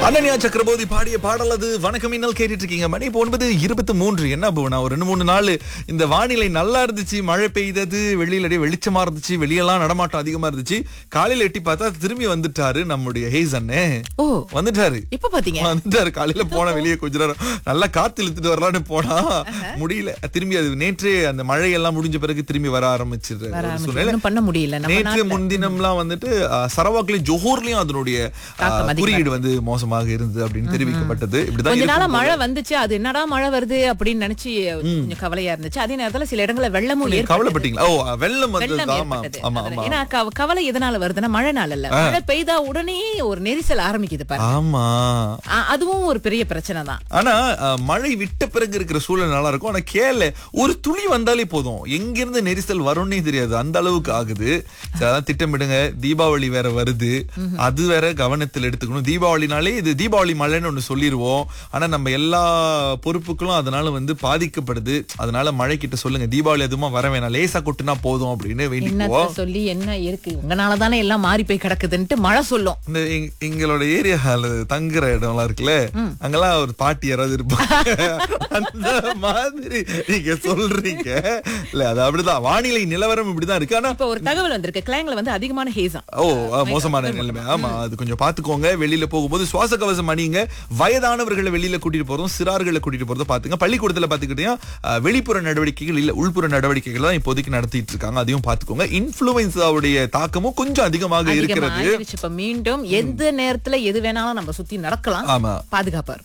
அனன்யா சக்கரபோதி பாடிய பாடல் அது வணக்கம் இன்னல் கேட்டுட்டு இருக்கீங்க மணி இப்போ ஒன்பது இருபத்தி மூன்று என்ன போனா ஒரு ரெண்டு மூணு நாள் இந்த வானிலை நல்லா இருந்துச்சு மழை பெய்தது வெளியில அப்படியே வெளிச்சமா இருந்துச்சு வெளியெல்லாம் நடமாட்டம் அதிகமா இருந்துச்சு காலையில எட்டி பார்த்தா திரும்பி வந்துட்டாரு நம்முடைய ஹேஸ் அண்ணே ஓ வந்துட்டாரு இப்ப பாத்தீங்க வந்துட்டாரு காலையில போன வெளியே கொஞ்ச நேரம் நல்லா காத்து இழுத்துட்டு வரலான்னு போனா முடியல திரும்பி அது நேற்று அந்த மழையெல்லாம் முடிஞ்ச பிறகு திரும்பி வர ஆரம்பிச்சிடுற வர ஒரு ஆரம்பிச்சு. சூழ்நிலை ஒண்ணும் பண்ண முடியல நம்ம நேற்று நாட்டுல. முன்தினம்லாம் வந்துட்டு அஹ், சரவாக்லயும் ஜோஹர்லயும் அதனுடைய அஹ், தாக்கம் அதிகமா குறியீடு வந்து மோசமாக இருந்தது அப்படின்னு தெரிவிக்கப்பட்டது இப்படிதான் கொஞ்ச நாளா இருக்கும் மழை வந்துச்சு அது என்னடா மழை வருது அப்படின்னு நினைச்சு கொஞ்சம் கவலையா இருந்துச்சு அதே நேரத்துல சில இடங்கள்ல வெள்ளமும் நீங்க ஏற்பட்டது. கவலைப்பட்டீங்களா ஓ வெள்ளம் வந்தது வெள்ளம் ஆமா ஏற்பட்டது. ஆமா அதுல. ஆமா ஏன்னா கவ- கவலை எதனால வருதுன்னா மழை நாள் இல்ல மழை பெய்தா உடனே ஒரு நெரிசல் ஆரம்பிக்குது பாரு ஆமா ஆ, அதுவும் ஒரு பெரிய பிரச்சனை தான் ஆனா அஹ், மழை விட்ட பிறகு இருக்கிற சூழல் நல்லா இருக்கும் ஆனா கேள ஒரு துளி வந்தாலே போதும் எங்கிருந்து நெரிசல் வரும்னே தெரியாது அந்த அளவுக்கு ஆகுது சரி, அதான் திட்டமிடுங்க தீபாவளி வேற வருது அது வேற கவனத்தில் எடுத்துக்கணும் தீபாவளினாலே இது தீபாவளி மழைன்னு ஒண்ணு சொல்லிருவோம் ஆனா நம்ம எல்லா பொறுப்புகளும் அதனால வந்து பாதிக்கப்படுது அதனால மழை கிட்ட சொல்லுங்க தீபாவளி எதுவுமா வர வேணாம் லேசா கொட்டுனா போதும் அப்படின்னு என்னத்த வேண்டிக்குவோம் சொல்லி என்ன இருக்கு உங்கனால தானே எல்லாம் மாறி போய் கிடக்குதுன்ட்டு மழை சொல்லும் இந்த எங்க- எங்களோட ஏரியால தங்குற இடம்லாம் இருக்குல்ல அங்கெல்லாம் ஒரு பாட்டி யாராவது இருப்பாங்க அந்த மாதிரி நீங்க சொல்றீங்க இல்ல அது அப்படிதான் வானிலை நிலவரம் இப்படிதான் இருக்கு ஆனா இப்ப ஒரு தகவல் வந்திருக்கு கிளாங்ல வந்து அதிகமான ஹேசம் ஓ அ, மோசமான நிலைமை ஆமா அது கொஞ்சம் பாத்துக்கோங்க வெளியில போகும்போது சுவாச கவசம் அணியுங்க வயதானவர்களை வெளியில கூட்டிட்டு போறதும் சிறார்களை கூட்டிட்டு போறதும் பாத்துங்க பள்ளிக்கூடத்துல பாத்துக்கிட்டீங்கன்னா வெளிப்புற நடவடிக்கைகள் இல்ல உள்புற நடவடிக்கைகள் தான் இப்போதைக்கு நடத்திட்டு இருக்காங்க அதையும் பாத்துக்கோங்க இன்ஃபுளுன்சாவுடைய தாக்கமும் கொஞ்சம் அதிகமாக இருக்கிறது அதிகமாயிருச்சு இப்ப மீண்டும் எந்த நேரத்துல எது வேணாலும் நம்ம சுத்தி நடக்கலாம் ஆமா பாதுகாப்பா இருக்கும்